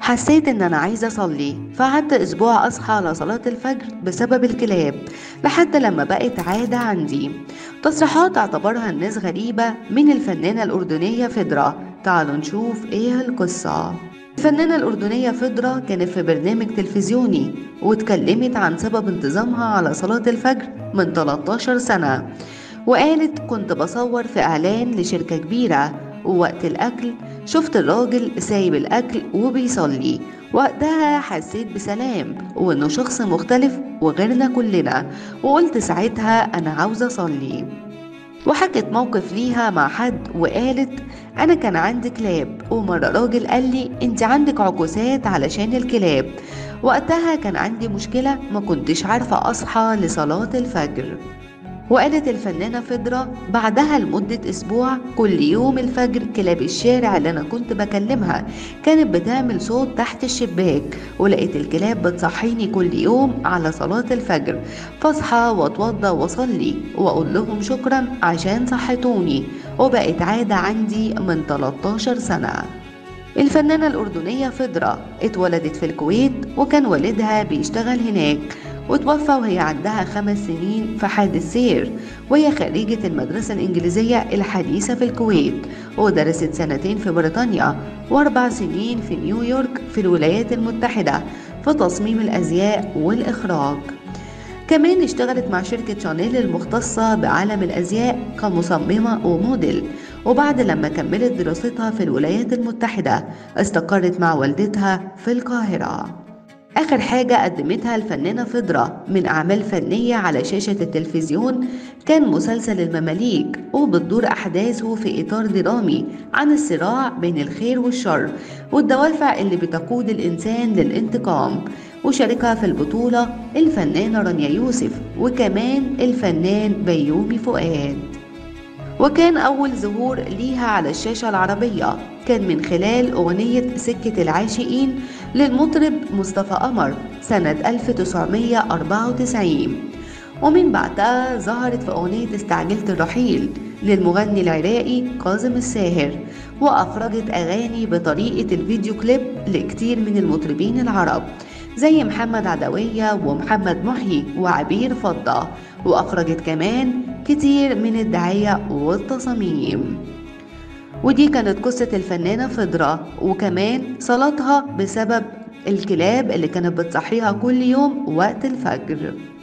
حسيت ان انا عايزة اصلي فقعدت اسبوع اصحى على صلاة الفجر بسبب الكلاب لحد لما بقت عادة عندي تصريحات اعتبرها الناس غريبة من الفنانة الاردنية فدرة تعالوا نشوف ايه القصة الفنانة الأردنية فدرة كانت في برنامج تلفزيوني واتكلمت عن سبب انتظامها على صلاة الفجر من 13 سنة وقالت كنت بصور في إعلان لشركة كبيرة ووقت الأكل شفت الراجل سايب الأكل وبيصلي وقتها حسيت بسلام وإنه شخص مختلف وغيرنا كلنا وقلت ساعتها أنا عاوزة أصلي وحكت موقف ليها مع حد وقالت أنا كان عندي كلاب ومرة راجل قال لي أنت عندك عكوسات علشان الكلاب وقتها كان عندي مشكلة ما كنتش عارفة أصحى لصلاة الفجر وقالت الفنانة فدرة بعدها لمدة أسبوع كل يوم الفجر كلاب الشارع اللي أنا كنت بكلمها كانت بتعمل صوت تحت الشباك ولقيت الكلاب بتصحيني كل يوم على صلاة الفجر فاصحى واتوضى واصلي واقول لهم شكرا عشان صحتوني وبقت عادة عندي من 13 سنة الفنانة الأردنية فدرة اتولدت في الكويت وكان والدها بيشتغل هناك وتوفى وهي عندها خمس سنين في حادث سير وهي خريجة المدرسة الإنجليزية الحديثة في الكويت ودرست سنتين في بريطانيا وأربع سنين في نيويورك في الولايات المتحدة في تصميم الأزياء والإخراج كمان اشتغلت مع شركة شانيل المختصة بعالم الأزياء كمصممة وموديل وبعد لما كملت دراستها في الولايات المتحدة استقرت مع والدتها في القاهرة آخر حاجة قدمتها الفنانة فضرة من أعمال فنية على شاشة التلفزيون كان مسلسل المماليك وبتدور أحداثه في إطار درامي عن الصراع بين الخير والشر والدوافع اللي بتقود الإنسان للانتقام وشاركها في البطولة الفنانة رانيا يوسف وكمان الفنان بيومي فؤاد وكان أول ظهور ليها على الشاشة العربية كان من خلال أغنية سكة العاشقين للمطرب مصطفى قمر سنة 1994 ومن بعدها ظهرت في أغنية استعجلت الرحيل للمغني العراقي كاظم الساهر وأخرجت أغاني بطريقة الفيديو كليب لكتير من المطربين العرب زي محمد عدوية ومحمد محيي وعبير فضة وأخرجت كمان كتير من الدعاية والتصاميم ودي كانت قصة الفنانة فضرة وكمان صلاتها بسبب الكلاب اللي كانت بتصحيها كل يوم وقت الفجر